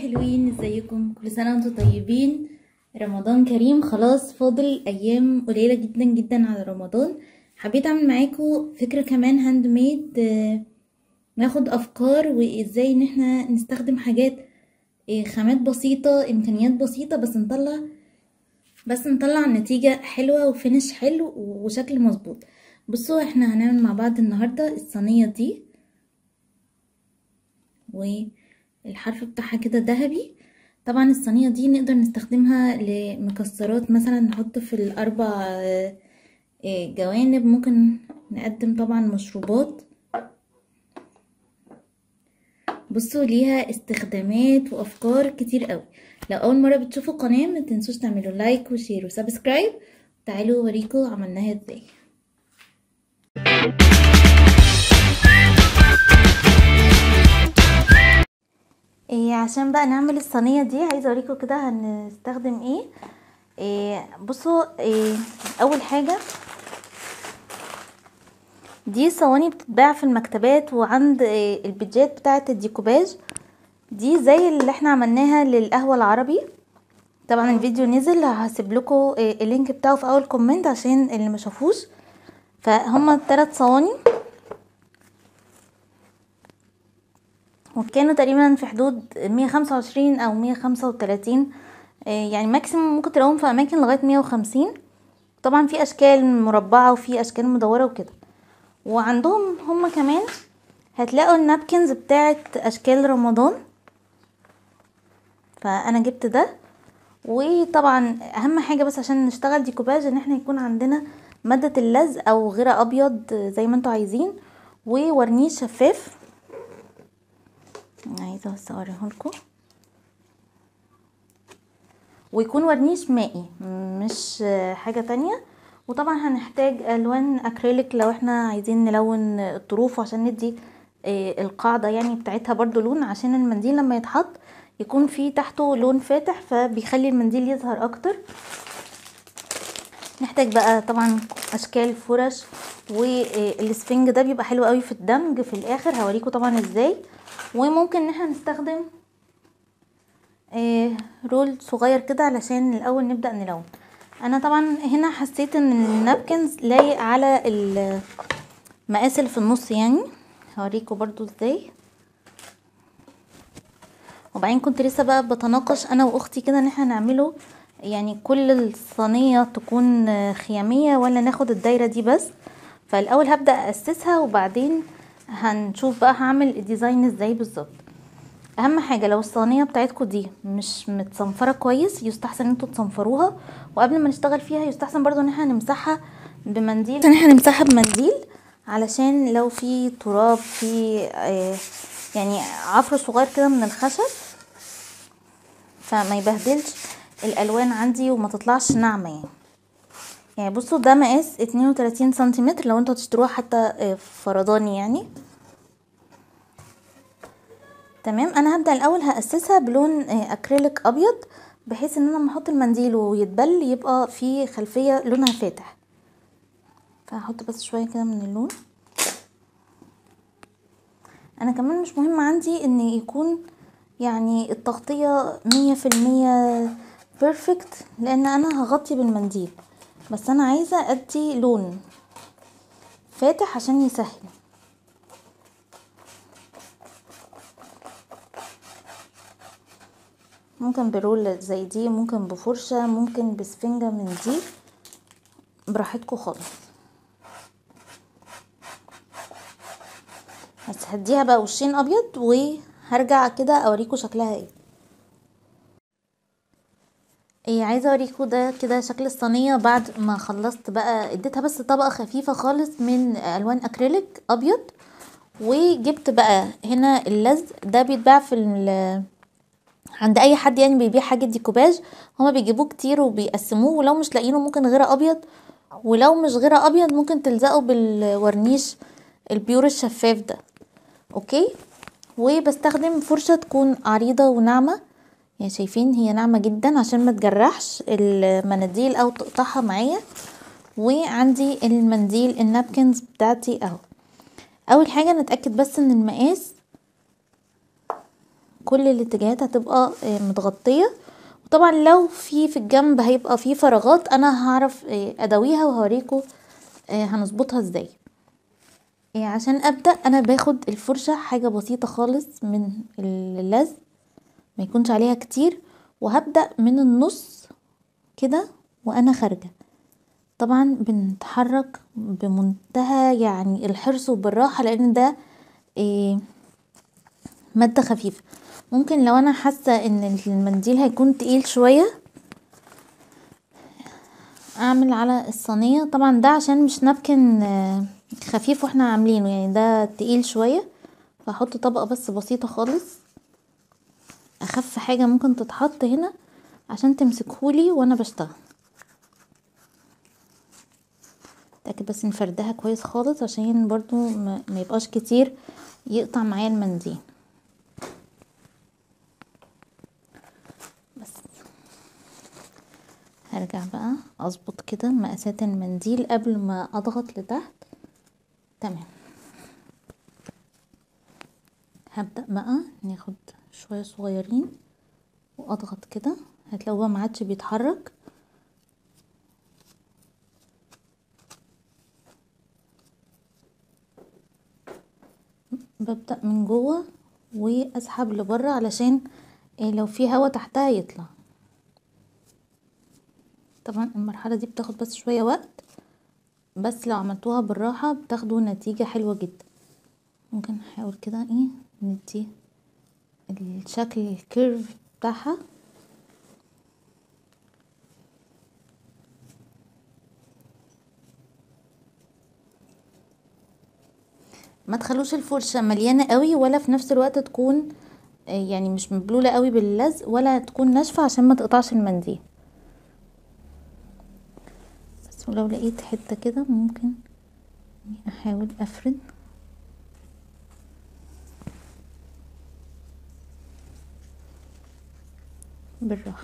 حلوين ازيكم كل سنة وانتم طيبين رمضان كريم خلاص فاضل ايام قليلة جدا جدا على رمضان حبيت اعمل معاكم فكرة كمان هاند ميد آه، ناخد افكار وازاي ان احنا نستخدم حاجات آه، خامات بسيطة امكانيات بسيطة بس نطلع بس نطلع نتيجة حلوة وفينش حلو وشكل مظبوط بصوا احنا هنعمل مع بعض النهاردة الصينية دي والحرف بتاعها كده ذهبي طبعا الصينية دي نقدر نستخدمها لمكسرات مثلا نحط في الاربع آه، آه، جوانب ممكن نقدم طبعا مشروبات بصوا ليها استخدامات وافكار كتير قوي لو اول مره بتشوفوا القناه ما تنسوش تعملوا لايك وشير وسبسكرايب تعالوا اوريكم عملناها ازاي إيه عشان بقى نعمل الصينيه دي عايزه اوريكم كده هنستخدم ايه, إيه بصوا إيه اول حاجه دي صواني بتتباع في المكتبات وعند إيه البيجات بتاعه الديكوباج دي زي اللي احنا عملناها للقهوه العربي طبعا الفيديو نزل هسيب لكم إيه اللينك بتاعه في اول كومنت عشان اللي ما شافوش فهم ثلاث صواني وكانوا تقريبا في حدود 125 او 135 يعني ماكسيموم ممكن تلاقوهم في اماكن لغايه 150 طبعا في اشكال مربعه وفي اشكال مدوره وكده وعندهم هم كمان هتلاقوا النابكنز بتاعت اشكال رمضان فانا جبت ده وطبعا اهم حاجه بس عشان نشتغل ديكوباج ان احنا يكون عندنا ماده اللزق او غيره ابيض زي ما انتوا عايزين وورنيش شفاف عايزه بس اوريه لكم ويكون ورنيش مائي مش حاجه تانية وطبعا هنحتاج الوان اكريليك لو احنا عايزين نلون الطروف عشان ندي القاعده يعني بتاعتها برضو لون عشان المنديل لما يتحط يكون فيه تحته لون فاتح فبيخلي المنديل يظهر اكتر نحتاج بقى طبعا اشكال فرش والسفنج ده بيبقى حلو قوي في الدمج في الاخر هوريكم طبعا ازاي وممكن ان احنا نستخدم رول صغير كده علشان الاول نبدا نلون انا طبعا هنا حسيت ان النابكنز لايق على المقاس اللي في النص يعني هوريكم برضو ازاي وبعدين كنت لسه بقى بتناقش انا واختي كده ان احنا نعمله يعني كل الصينية تكون خيامية ولا ناخد الدايرة دي بس فالاول هبدأ اسسها وبعدين هنشوف بقى هعمل الديزاين ازاي بالظبط اهم حاجة لو الصينية بتاعتكم دي مش متصنفرة كويس يستحسن ان انتوا تصنفروها وقبل ما نشتغل فيها يستحسن برضو ان احنا نمسحها بمنديل ان احنا نمسحها بمنديل علشان لو في تراب في آه يعني عفر صغير كده من الخشب فما يبهدلش الالوان عندي وما تطلعش ناعمه يعني يعني بصوا ده مقاس 32 سنتيمتر لو انتوا هتشتروها حتى فرداني يعني تمام انا هبدا الاول هاسسها بلون اكريليك ابيض بحيث ان انا لما احط المنديل ويتبل يبقى في خلفيه لونها فاتح فهحط بس شويه كده من اللون انا كمان مش مهم عندي ان يكون يعني التغطيه مية في المية بيرفكت لان انا هغطي بالمنديل بس انا عايزه ادي لون فاتح عشان يسهل ممكن برول زي دي ممكن بفرشه ممكن بسفنجه من دي براحتكم خالص بس هديها بقى وشين ابيض وهرجع كده اوريكم شكلها ايه ايه عايزه اوريكم ده كده شكل الصينيه بعد ما خلصت بقى اديتها بس طبقه خفيفه خالص من الوان اكريليك ابيض وجبت بقى هنا اللزق ده بيتباع في عند اي حد يعني بيبيع حاجه ديكوباج هما بيجيبوه كتير وبيقسموه ولو مش لاقيينه ممكن غيره ابيض ولو مش غيره ابيض ممكن تلزقه بالورنيش البيور الشفاف ده اوكي وبستخدم فرشه تكون عريضه وناعمه يعني شايفين هي ناعمة جدا عشان ما تجرحش المناديل او تقطعها معايا وعندي المنديل النابكنز بتاعتي اهو اول حاجة نتأكد بس ان المقاس كل الاتجاهات هتبقى متغطية وطبعا لو في في الجنب هيبقى في فراغات انا هعرف ادويها وهوريكم هنظبطها ازاي عشان ابدا انا باخد الفرشه حاجه بسيطه خالص من اللزق ما يكونش عليها كتير وهبدا من النص كده وانا خارجه طبعا بنتحرك بمنتهى يعني الحرص وبالراحه لان ده إيه ماده خفيفه ممكن لو انا حاسه ان المنديل هيكون تقيل شويه اعمل على الصينيه طبعا ده عشان مش نابكن خفيف واحنا عاملينه يعني ده تقيل شويه فاحط طبقه بس بسيطه خالص اخف حاجه ممكن تتحط هنا عشان تمسكهولي وانا بشتغل اتاكد بس نفردها كويس خالص عشان برضو ما يبقاش كتير يقطع معايا المنديل بس هرجع بقى اظبط كده مقاسات المنديل قبل ما اضغط لتحت تمام هبدأ بقى ناخد شوية صغيرين واضغط كده هتلاقوا بقى معادش بيتحرك ببدأ من جوه واسحب لبره علشان لو في هوا تحتها يطلع طبعا المرحلة دي بتاخد بس شوية وقت بس لو عملتوها بالراحة بتاخدوا نتيجة حلوة جدا ممكن نحاول كده ايه ندي الشكل الكيرف بتاعها ما تخلوش الفرشة مليانة قوي ولا في نفس الوقت تكون يعني مش مبلولة قوي باللزق ولا تكون ناشفة عشان ما تقطعش المنديل بس ولو لقيت حتة كده ممكن احاول افرد بالراحة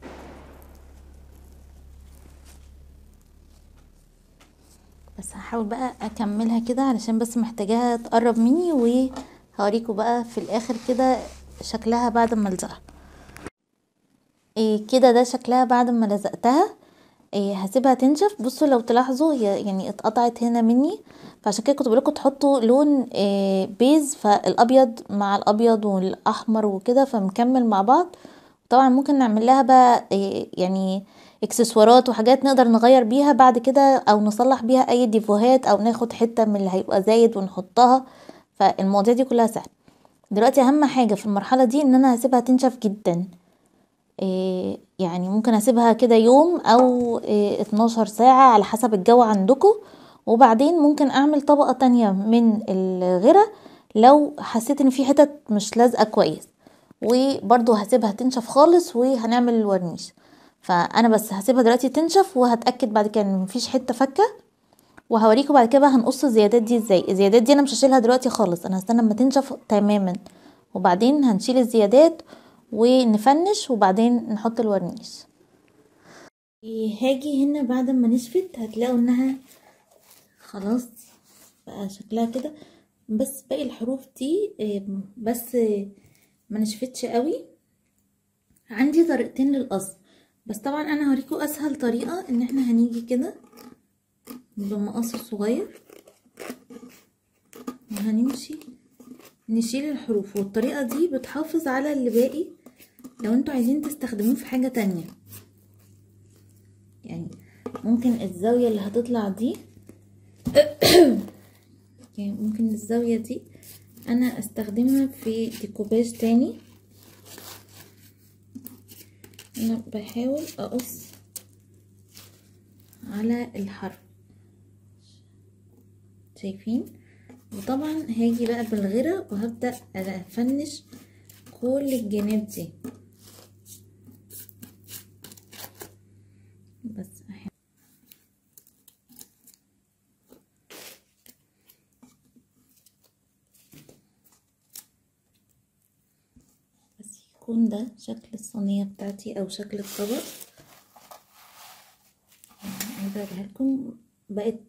بس هحاول بقى اكملها كده علشان بس محتاجاها تقرب مني وهوريكم بقى في الاخر كده شكلها بعد ما الزقها إيه كده ده شكلها بعد ما لزقتها إيه هسيبها تنشف بصوا لو تلاحظوا هي يعني اتقطعت هنا مني فعشان كده كنت بقولكم تحطوا لون إيه بيز فالابيض مع الابيض والاحمر وكده فمكمل مع بعض طبعا ممكن نعمل لها بقى إيه يعني اكسسوارات وحاجات نقدر نغير بيها بعد كده او نصلح بيها اي ديفوهات او ناخد حته من اللي هيبقى زايد ونحطها فالمواضيع دي كلها سهله دلوقتي اهم حاجه في المرحله دي ان انا هسيبها تنشف جدا إيه يعني ممكن اسيبها كده يوم او إيه 12 ساعه على حسب الجو عندكم وبعدين ممكن اعمل طبقه تانية من الغيره لو حسيت ان في حتت مش لازقه كويس وبرضو هسيبها تنشف خالص وهنعمل الورنيش فانا بس هسيبها دلوقتي تنشف وهتاكد بعد كده ان مفيش حته فكه وهوريكم بعد كده بقى هنقص الزيادات دي ازاي الزيادات دي انا مش هشيلها دلوقتي خالص انا هستنى اما تنشف تماما وبعدين هنشيل الزيادات ونفنش وبعدين نحط الورنيش هاجي هنا بعد ما نشفت هتلاقوا انها خلاص بقى شكلها كده بس باقي الحروف دي بس ما نشفتش قوي عندي طريقتين للقص بس طبعا انا هوريكم اسهل طريقه ان احنا هنيجي كده بمقص صغير وهنمشي نشيل الحروف والطريقه دي بتحافظ على اللي باقي لو انتوا عايزين تستخدموه في حاجه تانية يعني ممكن الزاويه اللي هتطلع دي يعني ممكن الزاويه دي انا استخدمها في ديكوباج تاني انا بحاول اقص على الحرف شايفين وطبعا هاجي بقى بالغيرة وهبدأ افنش كل الجناب دي بس احاول بس يكون ده شكل الصينية بتاعتي او شكل الطبق عايزة اوريها لكم بقت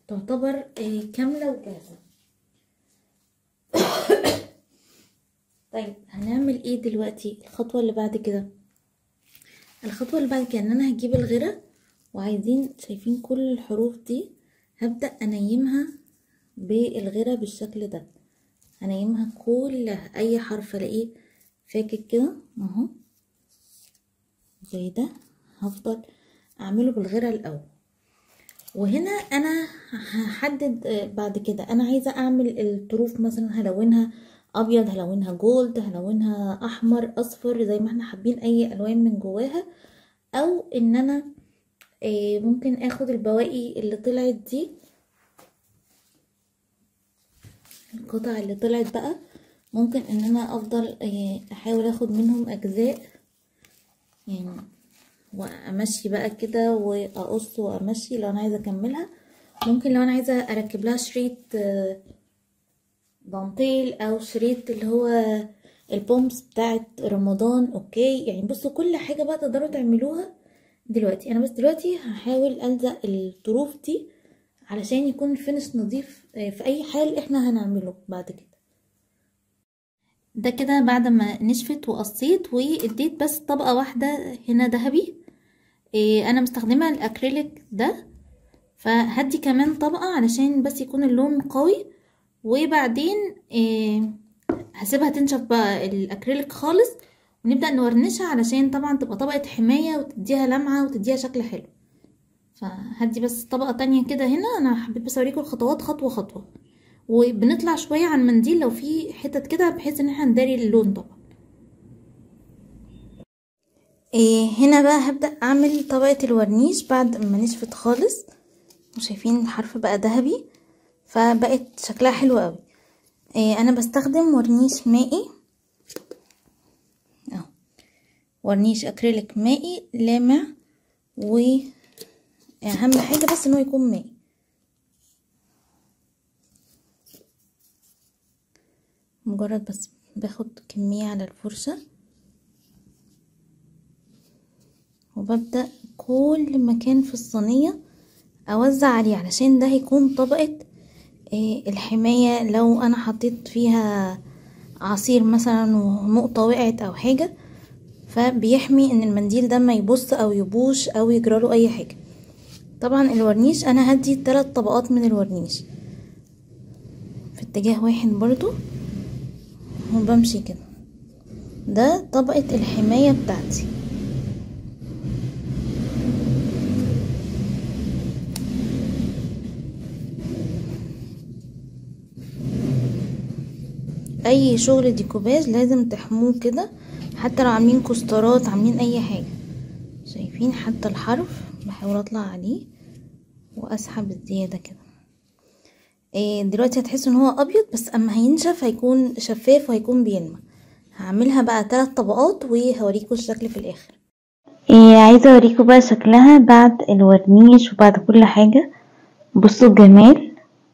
تعتبر كاملة وجاهزة طيب هنعمل ايه دلوقتي الخطوة اللي بعد كده الخطوة اللي بعد كده ان انا هجيب الغيرة وعايزين شايفين كل الحروف دي هبدأ انيمها بالغيرة بالشكل ده هنيمها كلها اي حرف الاقيه فاكك كده اهو زي ده هفضل اعمله بالغيرة الاول وهنا انا هحدد بعد كده انا عايزة اعمل الطروف مثلا هلونها ابيض هلونها جولد هلونها احمر اصفر زي ما احنا حابين اي الوان من جواها او ان انا ممكن اخد البواقي اللي طلعت دي القطع اللي طلعت بقى ممكن ان انا افضل احاول اخد منهم اجزاء يعني وامشي بقى كده واقص وامشي لو انا عايزه اكملها ممكن لو انا عايزه اركب لها شريط دانتيل او شريط اللي هو البومبس بتاعت رمضان اوكي يعني بصوا كل حاجه بقى تقدروا تعملوها دلوقتي انا بس دلوقتي هحاول الزق الطروف دي علشان يكون الفينش نظيف في اي حال احنا هنعمله بعد كده ده كده بعد ما نشفت وقصيت واديت بس طبقه واحده هنا ذهبي إيه انا مستخدمه الاكريليك ده فهدي كمان طبقه علشان بس يكون اللون قوي وبعدين إيه هسيبها تنشف بقى الاكريليك خالص ونبدا نورنشها علشان طبعا تبقى طبقه حمايه وتديها لمعه وتديها شكل حلو فهدي بس طبقه تانية كده هنا انا حبيت بس اوريكم الخطوات خطوه خطوه وبنطلع شويه عن منديل لو في حتت كده بحيث ان احنا نداري اللون طبعا إيه هنا بقى هبدا اعمل طبقه الورنيش بعد ما نشفت خالص وشايفين الحرف بقى ذهبي فبقت شكلها حلو قوي إيه انا بستخدم ورنيش مائي اهو ورنيش اكريليك مائي لامع و اهم حاجه بس انه يكون مائي مجرد بس باخد كميه على الفرشه وببدا كل مكان في الصينيه اوزع عليه علشان ده هيكون طبقه الحمايه لو انا حطيت فيها عصير مثلا ونقطه وقعت او حاجه فبيحمي ان المنديل ده ما يبص او يبوش او يجراله اي حاجه طبعا الورنيش انا هدي ثلاث طبقات من الورنيش في اتجاه واحد برضو وبمشي كده ده طبقة الحماية بتاعتي اي شغل ديكوباج لازم تحموه كده حتى لو عاملين كوسترات عاملين اي حاجة شايفين حتى الحرف بحاول اطلع عليه واسحب الزيادة كده إيه دلوقتي هتحسوا ان هو ابيض بس اما هينشف هيكون شفاف وهيكون بيلمع هعملها بقى ثلاث طبقات وهوريكم الشكل في الاخر إيه عايزة اوريكم بقى شكلها بعد الورنيش وبعد كل حاجة بصوا الجمال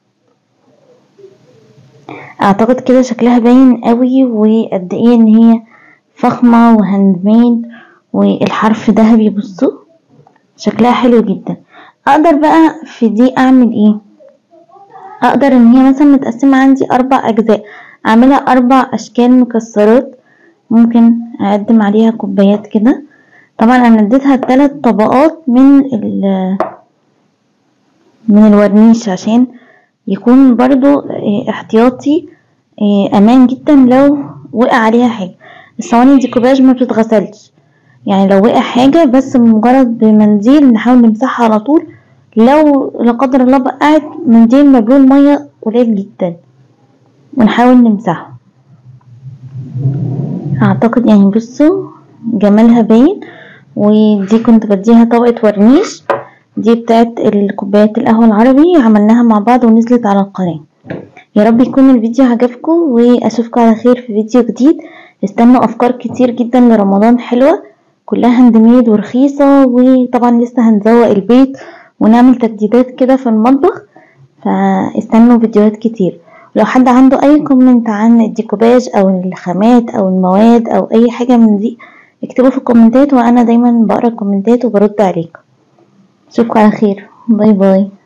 اعتقد كده شكلها باين قوي وقد ايه ان هي فخمة وهاند ميد والحرف ذهبي بصوا شكلها حلو جدا اقدر بقى في دي اعمل ايه اقدر ان هي مثلا متقسمة عندي اربع اجزاء اعملها اربع اشكال مكسرات ممكن اقدم عليها كوبايات كده طبعا انا اديتها ثلاث طبقات من ال من الورنيش عشان يكون برضو احتياطي امان جدا لو وقع عليها حاجة الصواني الديكوباج ما بتتغسلش يعني لو وقع حاجة بس مجرد بمنديل نحاول نمسحها على طول لو لا قدر الله بقعت منديل مبلول مية قليل جدا ونحاول نمسحه اعتقد يعني بصوا جمالها باين ودي كنت بديها طبقة ورنيش دي بتاعت الكوبايات القهوة العربي عملناها مع بعض ونزلت على القناة يا رب يكون الفيديو عجبكم واشوفكم على خير في فيديو جديد استنوا افكار كتير جدا لرمضان حلوة كلها هاند ميد ورخيصة وطبعا لسه هنزوق البيت ونعمل تجديدات كده في المطبخ فاستنوا فيديوهات كتير لو حد عنده اي كومنت عن الديكوباج او الخامات او المواد او اي حاجة من دي اكتبوا في الكومنتات وانا دايما بقرا الكومنتات وبرد عليكم اشوفكم على خير باي باي